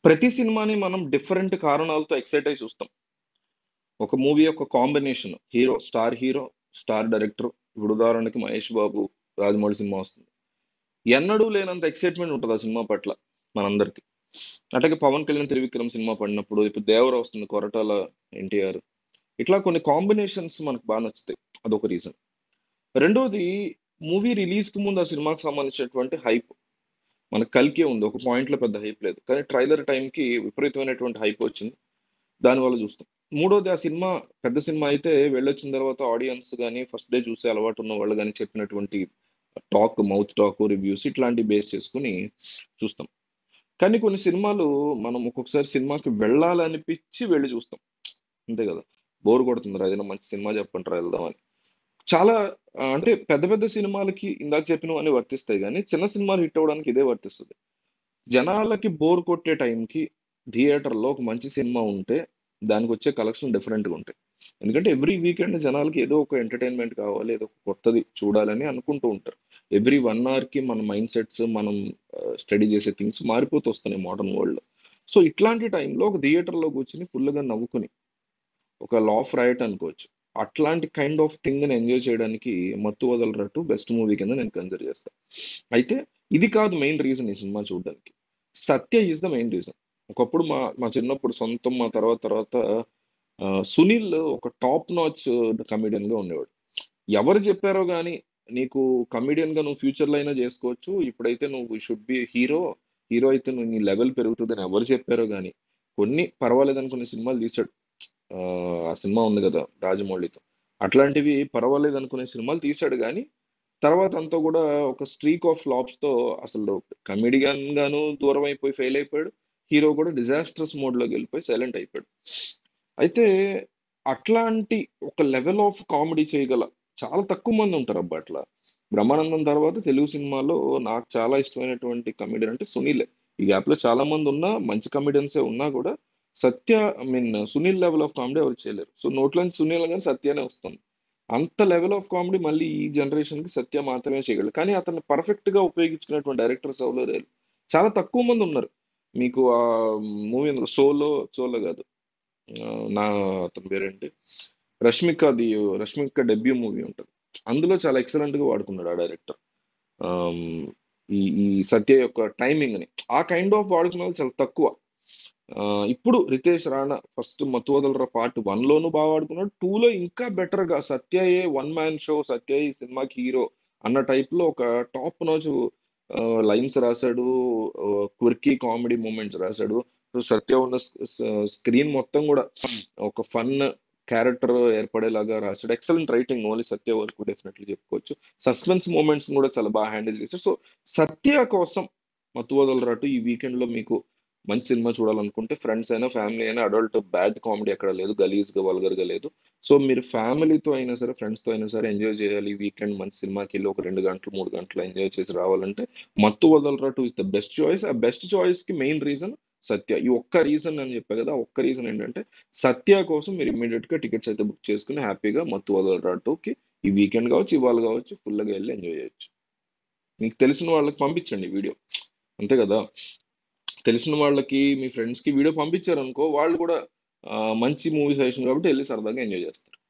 ప్రతి సినిమాని మనం డిఫరెంట్ కారణాలతో ఎక్సైట్ అయి చూస్తాం. ఒక మూవీ యొక్క combination hero, star hero, star director ఇప్పుడు ఉదాహరణకి 'మహేష్ బాబు', 'రాజమౌళి' సినిమా వస్తుంది. ఎన్నడూ లేనంత ఎక్సైట్‌మెంట్ ఉంటది ఆ సినిమా పట్ల మనందరికి. అట్లాగే 'పవన్ కళ్యాణ్', 'త్రివిక్రమ్' సినిమా పడినప్పుడు, ఇప్పుడు 'దేవర' వస్తుంది 'కొరటాల ఎన్టీఆర్' ఇట్లా కొన్ని కాంబినేషన్స్ మనకు బా నచ్చుతాయి. అదొక రీజన్. రెండోది మూవీ రిలీజ్‌కి ముందు ఆ సినిమాకి సంబంధించినటువంటి హైప్. మనకు 'కల్కి' ఉంది. ఒక పాయింట్‌లో పెద్ద హైప్ లేదు. కానీ ట్రైలర్ టైమ్‌కి విపరీతమైనటువంటి హైప్ వచ్చింది. దానివల్ల చూస్తాం. మూడోది ఆ సినిమా పెద్ద సినిమా అయితే వెళ్ళొచ్చిన తర్వాత ఆడియన్స్ గాని, ఫస్ట్ డే చూసే అలవాటు ఉన్న వాళ్ళు గాని చెప్పినటువంటి టాక్, మౌత్ టాక్, రివ్యూస్ ఇట్లాంటివి బేస్ చేసుకొని చూస్తాం. కానీ కొన్ని సినిమాలు మనం ఒక్కొక్కసారి సినిమాకి వెళ్ళాలనిపిచ్చి వెళ్లి చూస్తాం. అంతే కదా! బోర్ కొడుతుందిరా ఏదైనా మంచి సినిమా చెప్పండిరా వెళ్దాం అని. చాలా ఆహ్, అంటే పెద్ద పెద్ద సినిమాలకి ఇందాక చెప్పినవన్నీ వర్తిస్తాయి గానీ, చిన్న సినిమాలు హిట్ అవ్వడానికి ఇదే వర్తిస్తది. జనాలకి బోర్ కొట్టే టైంకి థియేటర్‌లో ఒక మంచి సినిమా ఉంటే దానికొచ్చే కలెక్షన్ డిఫరెంట్‌గా ఉంటాయి. ఎందుకంటే ఎవ్రీ వీకెండ్ జనాలకి ఏదో ఒక ఎంటర్‌టైన్‌మెంట్ కావాలి. ఏదో ఒక కొత్తది చూడాలని అనుకుంటూ ఉంటారు. ఎవ్రీ 1 అవర్‌కి మన మైండ్ సెట్స్ మనం ఆహ్, స్టడీ చేసే థింగ్స్ మారిపోతూ వస్తున్నాయి మోడర్న్ వరల్డ్‌లో. సో, ఇట్లాంటి టైంలో ఒక థియేటర్‌లో కూర్చొని ఫుల్‌గా నవ్వుకొని, ఒక లాఫ్ రైట్ అనుకోవచ్చు. అట్లాంటి కైండ్ ఆఫ్ థింగ్‌ని ఎంజాయ్ చేయడానికి 'మత్తు వదలరా 2' బెస్ట్ మూవీ కింద నేను కన్సిడర్ చేస్తా. అయితే ఇది కాదు మెయిన్ రీజన్ ఈ సినిమా చూడడానికి. 'Satya' is the main reason. ఒకప్పుడు మా మా చిన్నప్పుడు సొంతం మా తర్వాత తర్వాత ఆహ్, 'సునీల్' ఒక టాప్ నాచ్ కమెడియన్‌గా ఉండేవాడు. ఎవరు చెప్పారో గాని, నీకు కమెడియన్‌గా నువ్వు ఫ్యూచర్‌లో అయినా చేసుకోవచ్చు. ఇప్పుడైతే నువ్వు షుడ్ బి హీరో. హీరో అయితే నువ్వు నీ లెవెల్ పెరుగుతదని ఎవరు చెప్పారో గాని, కొన్ని పర్వాలేదనుకునే సినిమాలు తీశాడు. ఆహ్, ఆ సినిమా ఉంది కదా! రాజమౌళితో. అట్లాంటివి పర్వాలేదనుకునే సినిమాలు తీశాడు గానీ, తర్వాత అంతా కూడా ఒక స్ట్రీక్ ఆఫ్ ఫ్లాప్స్‌తో అసలు కమెడియన్‌గాను దూరం అయిపోయి ఫెయిల్ అయిపోయాడు. హీరో కూడా డిజాస్ట్రస్ మోడ్‌లోకి వెళ్ళిపోయి సైలెంట్ అయిపోయాడు. అయితే అట్లాంటి ఒక లెవెల్ ఆఫ్ కామెడీ చేయగల చాలా తక్కువ మంది ఉంటారబ్బా అట్లా. బ్రహ్మానందం తర్వాత తెలుగు సినిమాలో నాకు చాలా ఇష్టమైనటువంటి కమెడియన్ అంటే సునీలే. ఈ గ్యాప్‌లో చాలా మంది ఉన్నా, మంచి కమెడియన్సే ఉన్నా కూడా Satya I mean Sunil level of comedy ఎవరు చేయలేరు. సో, నోట్లోంచి సునీల్ అనగానే సత్యనే వస్తుంది. అంత లెవెల్ ఆఫ్ కామెడీ మళ్ళీ ఈ జనరేషన్‌కి సత్య మాత్రమే చేయగలడు. కానీ అతన్ని పర్ఫెక్ట్‌గా ఉపయోగించుకునేటువంటి డైరెక్టర్స్ ఎవరు లేరు. చాలా తక్కువ మంది ఉన్నారు. మీకు ఆహ్, మూవీ ఉంది 'సోలో' 'సోలో' కాదు. ఆహ్, నా అతని పేరేంటి? 'రష్మిక'ది 'రష్మిక' డెబ్యూ మూవీ ఉంటది. అందులో చాలా ఎక్సలెంట్‌గా వాడుకున్నాడు ఆ డైరెక్టర్. ఆహ్, హ్మ్, ఈ ఈ సత్య యొక్క టైమింగ్‌ని. ఆ కైండ్ ఆఫ్ వాడుకున్న వాళ్ళు చాలా తక్కువ. ఆహ్, ఇప్పుడు 'రితేష్ రాణా' ఫస్ట్ 'మత్తు వదలరా' పార్ట్ 1లోనూ బా వాడుకున్నాడు. 2లో ఇంకా బెటర్‌గా సత్యయే వన్ మ్యాన్ షో. సత్య ఈ సినిమాకి హీరో అన్న టైప్‌లో ఒక టాప్ నాచ్ ఆహ్, లైన్స్ రాసాడు. ఆహ్, క్విర్కీ కామెడీ మూమెంట్స్ రాసాడు. సో, సత్య ఉన్న స్ స్ స్క్రీన్ మొత్తం కూడా ఒక ఫన్ క్యారెక్టర్ ఏర్పడేలాగా రాసాడు. ఎక్సలెంట్ రైటింగ్ ఓన్లీ సత్య వరకు డెఫినెట్‌లీ చెప్పుకోవచ్చు. సస్పెన్స్ మూమెంట్స్‌ని కూడా చాలా బా హ్యాండిల్ చేశాడు. సో, సత్య కోసం 'మత్తు వదలరా 2' ఈ వీకెండ్‌లో మీకు మంచి సినిమా చూడాలనుకుంటే ఫ్రెండ్స్ అయినా, ఫ్యామిలీ అయినా అడల్ట్ బ్యాడ్ కామెడీ ఎక్కడ లేదు. గలీజ్‌గా, వల్గర్‌గా లేదు. సో, మీరు ఫ్యామిలీతో అయినా సరే, ఫ్రెండ్స్‌తో అయినా సరే ఎంజాయ్ చేయాలి. ఈ వీకెండ్ మంచి సినిమాకెళ్ళి ఒక 2 గంటలు, 3 గంటలు ఎంజాయ్ చేసి రావాలంటే 'Mathu Vadalara 2' is the best choice. ఆ బెస్ట్ చాయిస్‌కి మెయిన్ రీజన్ సత్య. ఈ ఒక్క రీజన్ అని చెప్పా కదా! ఆ ఒక్క రీజన్ ఏంటంటే సత్య కోసం మీరు ఇమ్మీడియేట్‌గా టికెట్స్ అయితే బుక్ చేసుకొని హ్యాపీగా 'మత్తు వదలరా 2'కి ఈ వీకెండ్ కావచ్చు, ఇవాళ కావచ్చు ఫుల్‌గా ఎళ్లి ఎంజాయ్ చేయొచ్చు. మీకు తెలిసిన వాళ్ళకి పంపించండి ఈ వీడియో. అంతే కదా! తెలిసిన వాళ్ళకి, మీ ఫ్రెండ్స్‌కి వీడియో పంపించారనుకో వాళ్ళు కూడా ఆహ్, మంచి మూవీ సజెషన్ కాబట్టి ఎళ్లి సరదాగా ఎంజాయ్ చేస్తారు.